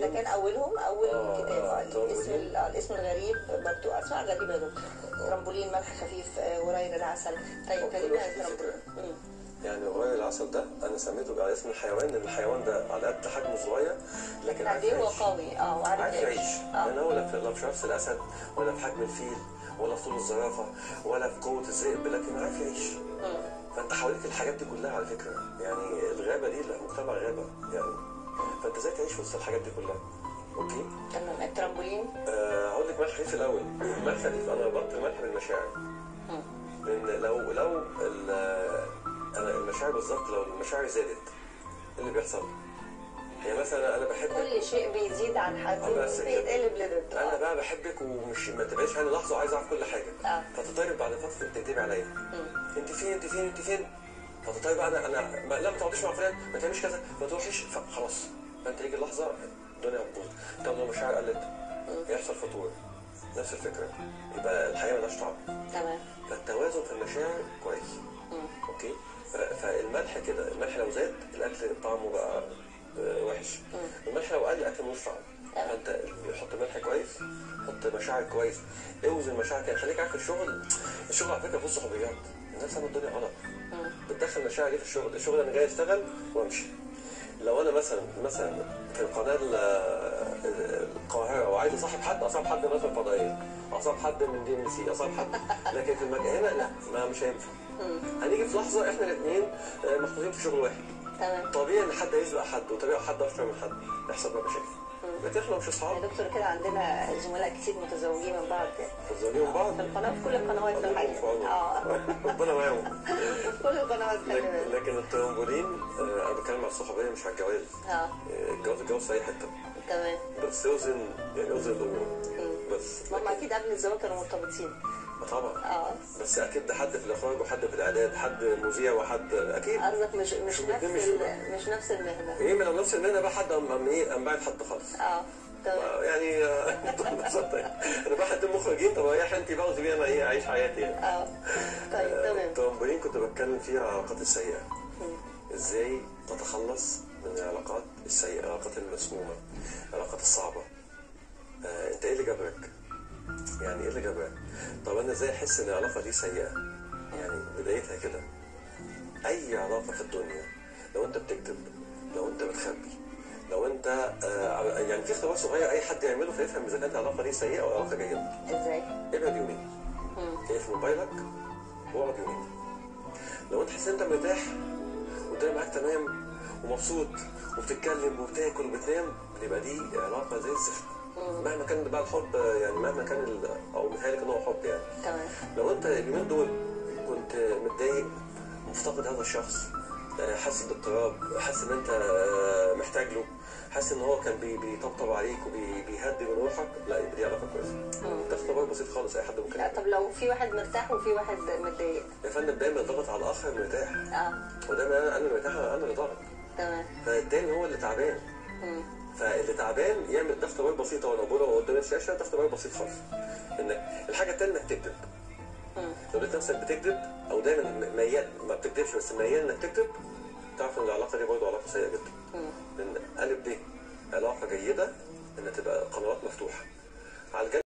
ده كان اولهم اول آه، كتاب آه، آه، الاسم ترامبولين. ال- آه، الاسم الغريب برضو اسماء غريبه يا دكتور ترامبولين ملح خفيف آه، وراير العسل طيب هو كل كلمنا واحد عن ليه ترامبولين مم. يعني غير العسل ده انا سميته على اسم الحيوان لان الحيوان ده على قد حجمه صغير لكن قد عارف ايه هو يعيش قوي اه وعارف عارف يعيش يعيش اه لان هو لا في لا في شرس الاسد ولا في حجم الفيل ولا في طول الزرافه ولا في قوه الذئب لكن عارف يعيش مم. فانت حواليك الحاجات دي كلها على فكره يعني الغابه دي لا مجتمع غابه يعني فانت ازاي تعيش وسط الحاجات دي كلها اوكي تمام الترامبولين أه هقول لك ملح خفيف الاول ملح خفيف انا ربطت الملح بالمشاعر مم. لان لو لو ال- انا المشاعر بالظبط لو المشاعر زادت ايه اللي بيحصل؟ هي مثلا انا بحبك كل شيء بيزيد عن حده آه، بس كده. بيتقلب لضده انا آه. بقى بحبك ومش ما تبقاش عني لحظه وعايز اعرف كل حاجه اه فتضطرب بعد فتره تنتبه عليا مم. انت فين انت فين انت فين فتضطرب بقى انا انا ما لا ما تقعديش مع فلان ما تعمليش كذا ما تروحيش خلاص فانت يجي اللحظه الدنيا هتبوظ طب لو المشاعر قلت يحصل فتور نفس الفكره يبقى الحياه ملهاش طعم تمام فالتوازن في المشاعر كويس مم. اوكي ف- فالملح كده الملح لو زاد الاكل طعمه بقى آه، وحش مم. الملح لو قل الاكل ملوش طعم تمام. فانت حط ملح كويس حط مشاعر كويس اوزن مشاعر كده خليك عارف الشغل الشغل على فكره فيه صحوبيات الناس فاهمه الدنيا غلط مم. بتدخل مشاعر دي في الشغل الشغل انا جاي اشتغل وامشي لو انا مثلا مثلا في القناه ال- القاهره وعايز اصاحب حد اصاحب حد مثلا فضائيه اصاحب حد من دي ام سي اصاحب حد لكن في المكان هنا لا ما مش هينفع مم. هنيجي في لحظه احنا الاثنين محطوطين في شغل واحد تمام طبيعي ان حد يسبق حد وطبيعي حد اشطر من حد يحصل بقى مشاكل مم. لكن احنا مش يا اصحاب دكتور كده عندنا زملاء كتير متزوجين من بعض فالزوجين بعض في القناه في كل القنوات في الله يكون في الحقيقه عونهم. اه ربنا معاهم في كل القنوات خلي لكن, بالك لكن الترامبولين آه، انا بتكلم على الصحوبيه مش على الجواز اه آه، الجواز الجواز في اي حته تمام بس اوزن يعني اوزن الامور مم. بس هم اكيد قبل الزواج كانوا مرتبطين آه، طبعا اه بس اكيد حد في الاخراج وحد في الاعداد حد مذيع وحد اكيد قصدك مش مش مش نفس مش- ال- مش نفس المهنه ايه من نفس المهنه بقى حد ام ام ايه ام بعد حد خالص اه تمام آه، يعني آه، ببساطه يعني. انا بقى حد مخرجين طب ايه انت بقى وسيبيني انا ايه اعيش حياتي يعني اه طيب تمام الترامبولين كنت بتكلم فيها على العلاقات السيئه مم. ازاي تتخلص من العلاقات السيئه العلاقات المسمومه العلاقات الصعبه آه، انت ايه اللي جبرك يعني ايه اللي جبرك طب انا ازاي احس ان العلاقه دي سيئه يعني بدايتها كده اي علاقه في الدنيا لو انت بتكذب لو انت بتخبي لو انت آه يعني في اختبار صغير اي حد يعمله فيفهم اذا كانت العلاقه دي سيئه او علاقه جيده ازاي؟ ابعد يومين مم. اقفل موبايلك واقعد يومين لو انت حسيت انت مرتاح والدنيا معاك تمام ومبسوط وبتتكلم وبتاكل وبتنام يبقى دي علاقه زي الزفت مم. مهما كان بقى الحب يعني مهما كان ال- او متهيألك ان هو حب يعني تمام لو انت اليومين دول كنت متضايق مفتقد هذا الشخص آه، حاسس باضطراب حاسس ان انت آه، محتاج له حاسس ان هو كان بي- بيطبطب عليك وبيهدي من روحك لا يبقى دي علاقه كويسه مم. ده اختبار بسيط خالص اي حد ممكن لا يعمله. طب لو في واحد مرتاح وفي واحد متضايق يا فندم دايما ضغط على الاخر مرتاح اه ودايما انا انا مرتاح انا اللي ضاغط تمام فالتاني هو اللي تعبان مم. فاللي تعبان يعمل ده اختبار بسيط وانا بقوله قدام الشاشه ده اختبار بسيط خالص انك الحاجه التانيه انك تكذب مم. لو لقيت نفسك بتكذب او دايما م- ميال ما بتكذبش بس ميال انك تكذب تعرف ان العلاقه دي برضه علاقه سيئه جدا مم. لان الف ب علاقه جيده ان تبقى قنوات مفتوحه على الجانب